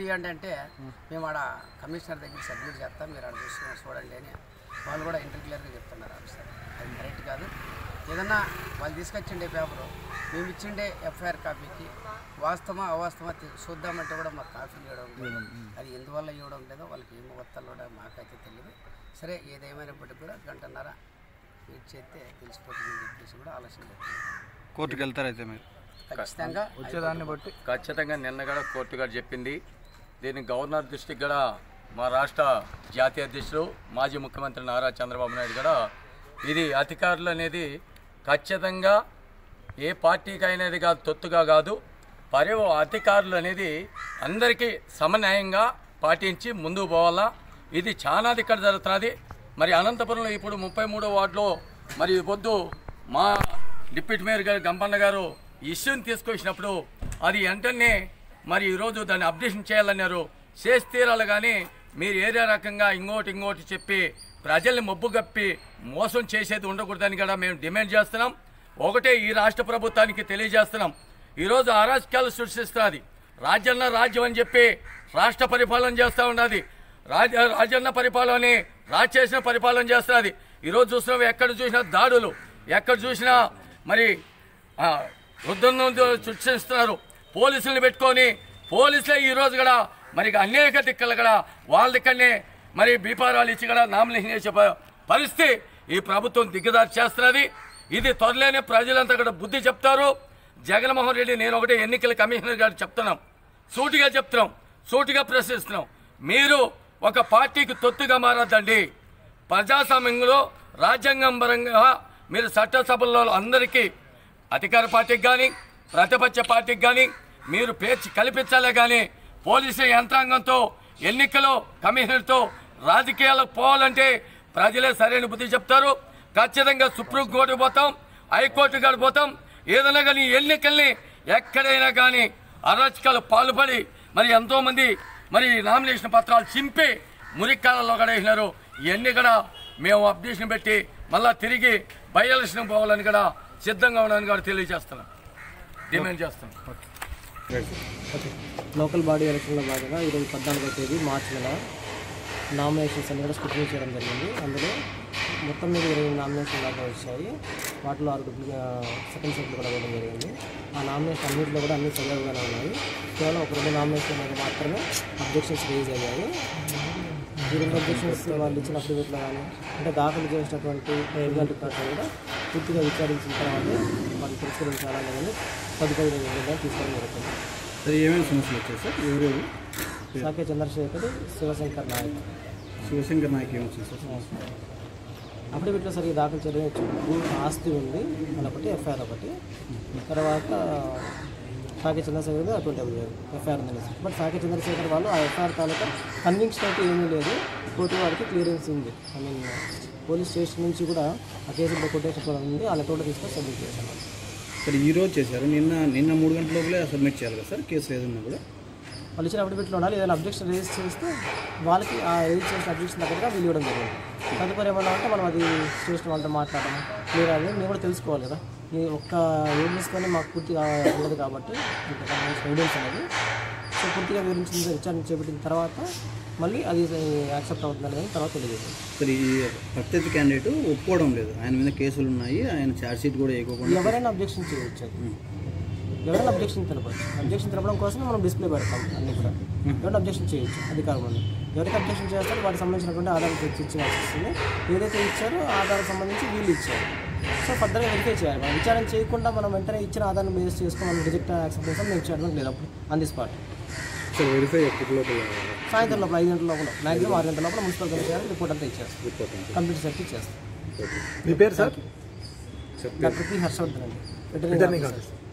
తీయండి అంటే మేము ఆడ కమిషనర్ దగ్గర సబ్మిట్ చేస్తాం మీరు ఆడ చూసుకుని చూడండి అని వాళ్ళు కూడా ఇంటర్ క్లియర్గా చెప్తున్నారు ఆఫీసర్ అది కరెక్ట్ కాదు ఏదన్నా వాళ్ళు తీసుకొచ్చిండే పేపరు మేము ఇచ్చిండే ఎఫ్ఐఆర్ కాపీకి వాస్తవమా అవాస్తవమా తె- చూద్దామంటే కూడా మాకు కాపీ ఇవ్వడం లేదు అది ఎందువల్ల ఇవ్వడం లేదో వాళ్ళకి ఏం వత్తాలో కూడా మాకైతే తెలియదు సరే ఏదేమైనప్పటికీ కూడా గంటన్నర వెయిట్ చేస్తే తెలిసిపోతుందని చెప్పేసి కూడా ఆలోచన చేస్తున్నాం కోర్టుకు వెళ్తారైతే మీరు ఖచ్చితంగా వచ్చేదాన్ని బట్టి ఖచ్చితంగా నిన్న కూడా కోర్టు గారు చెప్పింది దీన్ని గవర్నర్ దృష్టికి కూడా మా రాష్ట్ర జాతీయ అధ్యక్షుడు మాజీ ముఖ్యమంత్రి నారా చంద్రబాబు నాయుడు కూడా ఇది అధికారులు అనేది ఖచ్చితంగా ఏ పార్టీకి అనేది కాదు తొత్తుగా కాదు పర్యవ అధికారులు అనేది అందరికీ సమన్యాయంగా పాటించి ముందుకు పోవాలా ఇది చాలా ఇక్కడ జరుగుతున్నది మరి అనంతపురంలో ఇప్పుడు ముప్పై మూడో వార్డులో మరి పొద్దు మా డిప్యూటీ మేయర్ గారు గంపన్న గారు ఇష్యూని తీసుకొచ్చినప్పుడు అది వెంటనే మరి ఈరోజు దాన్ని అప్డేషన్ చేయాలన్నారు చేసి తీరాలి కానీ మీరు ఏదే రకంగా ఇంకోటి ఇంకోటి చెప్పి ప్రజల్ని మబ్బు కప్పి మోసం చేసేది ఉండకూడదని కూడా మేము డిమాండ్ చేస్తున్నాం ఒకటే ఈ రాష్ట్ర ప్రభుత్వానికి తెలియజేస్తున్నాం ఈరోజు అరాజకాలు సృష్టిస్తున్నది రాజ్యాన్న రాజ్యం అని చెప్పి రాష్ట్ర పరిపాలన చేస్తూ ఉన్నది రాజ రాజన్న పరిపాలన రాచేసిన పరిపాలన చేస్తున్నది ఈరోజు చూసినాం ఎక్కడ చూసినా దాడులు ఎక్కడ చూసినా మరి ఆ, రుద్రం సృష్టిస్తున్నారు పోలీసుల్ని పెట్టుకొని పోలీసులే ఈ రోజు కూడా మరి అనేక దిక్కలు కూడా వాళ్ళ దిక్కనే మరి బీపారాలు ఇచ్చి కూడా నామినేషన్ చేసే ప- పరిస్థితి ఈ ప్రభుత్వం దిగదారి చేస్తున్నది ఇది త్వరలోనే ప్రజలంతా కూడా బుద్ధి చెప్తారు జగన్మోహన్ రెడ్డి నేను ఒకటే ఎన్నికల కమిషనర్ గారు చెప్తున్నాం సూటిగా చెప్తున్నాం సూటిగా ప్రశ్నిస్తున్నాం మీరు ఒక పార్టీకి తొత్తుగా మారద్దండి ప్రజాస్వామ్యంలో రాజ్యాంగం పరంగా మీరు చట్టసభల్లో అందరికీ అధికార పార్టీకి కానీ ప్రతిపక్ష పార్టీకి కానీ మీరు పేర్చి కల్పించాలే కానీ పోలీసు యంత్రాంగంతో ఎన్నికలో కమిషనర్తో రాజకీయాలకు పోవాలంటే ప్రజలే సరైన బుద్ధి చెప్తారు ఖచ్చితంగా సుప్రీంకోర్టుకు పోతాం హైకోర్టు గారు పోతాం ఏదైనా కానీ ఎన్నికల్ని ఎక్కడైనా కానీ అరాచకాలు పాల్పడి మరి ఎంతోమంది మరి నామినేషన్ పత్రాలు చింపి మురికాలలో కూడా వేసినారు ఇవన్నీ కూడా మేము అప్డేషన్ పెట్టి మళ్ళా తిరిగి బై ఎలక్షన్ పోవాలని కూడా సిద్ధంగా ఉన్నామని కూడా తెలియజేస్తున్నాం డిమాండ్ చేస్తున్నాం లోకల్ బాడీ ఎలక్షన్లో భాగంగా ఈరోజు పద్నాలుగో తేదీ మార్చి నెల నామినేషన్స్ అన్ని కూడా స్క్రూటినీ చేయడం జరిగింది అందులో మొత్తం మీద ఇరవై నామినేషన్ దాకా వచ్చాయి వాటిలో ఆరు డూప్లికే సెకండ్ సెట్లు కూడా వేయడం జరిగింది ఆ నామినేషన్ అన్నింటిలో కూడా అన్ని సజావుగానే ఉన్నాయి కేవలం ఒక రెండు నామినేషన్ మీద మాత్రమే అబ్జెక్షన్స్ రేజ్ అయ్యాయి ఈ రెండు అబ్జెక్షన్స్ వాళ్ళు ఇచ్చిన అఫిడవిట్లో కానీ అంటే దాఖలు చేసినటువంటి రిజల్ట్ రికార్డ్స్ కూడా పూర్తిగా విచారించిన తర్వాత వాళ్ళు తిరస్కరించాలని కానీ తదుపరి నిర్ణయం తీసుకోవడం జరుగుతుంది సరే ఏమేమి సమస్యలు వచ్చాయి సార్ ఎవరెవరు సాకే చంద్రశేఖర్ శివశంకర్ నాయక్ శివశంకర్ నాయక్ ఏమొచ్చింది సార్ అఫిడవిట్లో సరిగ్గా దాఖలు చేయడం భూ ఆస్తి ఉంది అదొకటి ఎఫ్ఐఆర్ ఒకటి తర్వాత సాకే చంద్రశేఖర్ మీద అటువంటి ఎఫ్ఐఆర్ ఉంది బట్ సాకే చంద్రశేఖర్ వాళ్ళు ఆ ఎఫ్ఐఆర్ తాలూకా కన్విక్షన్ అయితే ఏమీ లేదు కోర్టు వారికి క్లియరెన్స్ ఉంది ఐ మీన్ పోలీస్ స్టేషన్ నుంచి కూడా ఆ కేసు కొట్టేషన్ కూడా ఉంది ఆ లెటర్ కూడా తీసుకొని సబ్మిట్ చేశాను సరే ఈ రోజు చేశారు నిన్న నిన్న మూడు గంటల లోపలే సబ్మిట్ చేయాలి కదా సార్ కేసు ఏదన్నా కూడా వాళ్ళు ఇచ్చిన అఫిడవిట్లో ఉండాలి ఏదైనా అబ్జెక్షన్ రేజ్ చేస్తే వాళ్ళకి ఆ రేజ్ చేసిన అబ్జెక్షన్ దగ్గరగా వీళ్ళు ఇవ్వడం జరిగింది తదుపరి ఏమన్నా అంటే మనం అది స్టేషన్ వాళ్ళతో మాట్లాడడం మీరు అది మేము కూడా తెలుసుకోవాలి కదా ఈ ఒక్క ఎవిడెన్స్తోనే మాకు పూర్తిగా ఉండదు కాబట్టి ఎవిడెన్స్ అనేది సో పూర్తిగా వివరించి విచారణ చేపట్టిన తర్వాత మళ్ళీ అది యాక్సెప్ట్ అవుతుందని కానీ తర్వాత తెలియజేస్తుంది సరే ఈ ప్రత్యర్థి క్యాండిడేట్ ఒప్పుకోవడం లేదు ఆయన మీద కేసులు ఉన్నాయి ఆయన ఛార్జ్ షీట్ కూడా వేయకోకుండా ఎవరైనా అబ్జెక్షన్ చేయవచ్చు అది. ఎవరైనా అబ్జెక్షన్ తెలపచ్చు అబ్జెక్షన్ తెలపడం కోసం మనం డిస్ప్లే పెడతాం అన్ని కూడా ఎవరైనా అబ్జెక్షన్ చేయొచ్చు అధికారం ఉంది ఎవరికి అబ్జెక్షన్ చేస్తారో వాటికి సంబంధించినటువంటి ఆధారం తెచ్చి ఇచ్చాల్సి వస్తుంది ఏదైతే ఇచ్చారో ఆ ఆధారం సంబంధించి వీళ్ళు ఇచ్చారు సో ఫర్దర్గా వెరిఫై చేయాలి మనం విచారణ చేయకుండా మనం వెంటనే ఇచ్చిన ఆధారం బేస్ చేసుకొని మనం రిజెక్ట్ యాక్సెప్ట్ చేస్తాం మేము చేయడం లేదు అప్పుడు on the spot so verify ఎప్పటి లోపల సాయంత్రం లోపల ఐదు గంటల లోపల మ్యాక్సిమం ఆరు గంటల లోపల మున్సిపల్ కమిషనర్ రిపోర్ట్ అంతా ఇచ్చేస్తాం కంప్లీట్ సెట్ ఇచ్చేస్తాం మీ పేరు సార్ డాక్టర్ పి హర్షవర్ధన్ అండి వెటర్నరీ ఆఫీసర్.